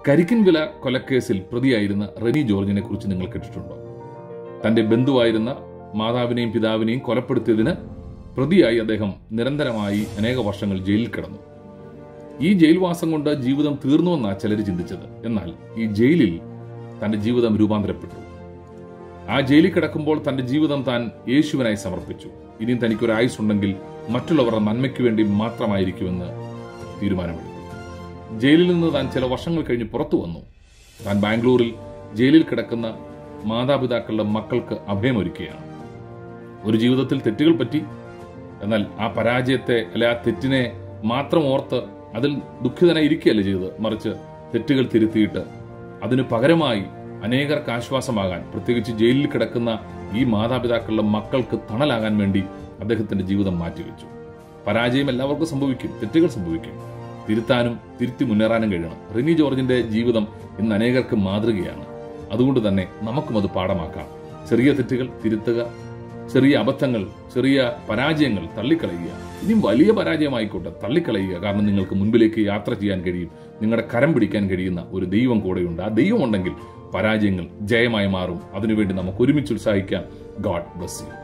കരിക്കിൻ വില കൊലക്കേസിൽ പ്രതിയായിരുന്ന റെനി ജോർജിനെ കുറിച്ച് നിങ്ങൾ കേട്ടിട്ടുണ്ടോ തന്റെ ബന്ധുവായിരുന്ന മാതാവിനെയും പിതാവിനെയും കൊലപ്പെടുത്തിയതിന് പ്രതിയായി അദ്ദേഹം നിരന്തരമായി അനേക വർഷങ്ങൾ ജയിലിൽ കിടന്നു ഈ ജയിൽവാസം കൊണ്ട് ജീവിതം തീർന്നുവെന്നാണ് ചിലർ ചിന്തിച്ചത് എന്നാൽ ഈ ജയിലിൽ തന്റെ ജീവിതം രൂപാന്തരപ്പെട്ടു ആ ജയിലിൽ കിടക്കുമ്പോൾ തന്റെ ജീവിതം താൻ യേശുവിനായി സമർപ്പിച്ചു ഇനിയും തനിക്കൊരു ആയുസ്സുണ്ടെങ്കിൽ മറ്റുള്ളവരുടെ നന്മയ്ക്ക് വേണ്ടി മാത്രമായിരിക്കുമെന്ന് തീരുമാനമെടുത്തു ജയിലിൽ നിന്ന് താൻ ചില വർഷങ്ങൾ കഴിഞ്ഞ് പുറത്തു വന്നു താൻ ബാംഗ്ലൂരിൽ ജയിലിൽ കിടക്കുന്ന മാതാപിതാക്കളുടെ മക്കൾക്ക് അഭയമൊരുക്കുകയാണ് ഒരു ജീവിതത്തിൽ തെറ്റുകൾ പറ്റി എന്നാൽ ആ പരാജയത്തെ അല്ലെ ആ തെറ്റിനെ മാത്രം ഓർത്ത് അതിൽ ദുഃഖിതനായി ഇരിക്കുകയല്ല ചെയ്തത് മറിച്ച് തെറ്റുകൾ തിരുത്തിയിട്ട് അതിനു പകരമായി അനേകർക്ക് ആശ്വാസമാകാൻ പ്രത്യേകിച്ച് ജയിലിൽ കിടക്കുന്ന ഈ മാതാപിതാക്കളുടെ മക്കൾക്ക് തണലാകാൻ വേണ്ടി അദ്ദേഹത്തിന്റെ ജീവിതം മാറ്റിവെച്ചു പരാജയം എല്ലാവർക്കും സംഭവിക്കും തെറ്റുകൾ സംഭവിക്കും തിരുത്താനും തിരുത്തി മുന്നേറാനും കഴിയണം റിനി ജോർജിന്റെ ജീവിതം ഇന്ന് അനേകർക്ക് മാതൃകയാണ് അതുകൊണ്ട് തന്നെ നമുക്കും അത് പാഠമാക്കാം ചെറിയ തെറ്റുകൾ തിരുത്തുക ചെറിയ അബദ്ധങ്ങൾ ചെറിയ പരാജയങ്ങൾ തള്ളിക്കളയുക ഇനിയും വലിയ പരാജയമായിക്കോട്ടെ തള്ളിക്കളയുക കാരണം നിങ്ങൾക്ക് മുൻപിലേക്ക് യാത്ര ചെയ്യാൻ കഴിയും നിങ്ങളുടെ കരം പിടിക്കാൻ കഴിയുന്ന ഒരു ദൈവം കൂടെയുണ്ട് ആ ദൈവം ഉണ്ടെങ്കിൽ പരാജയങ്ങൾ ജയമായി മാറും അതിനുവേണ്ടി നമുക്ക് ഒരുമിച്ച് ഉത്സാഹിക്കാം ഗാഡ് ബ്ലസ് യു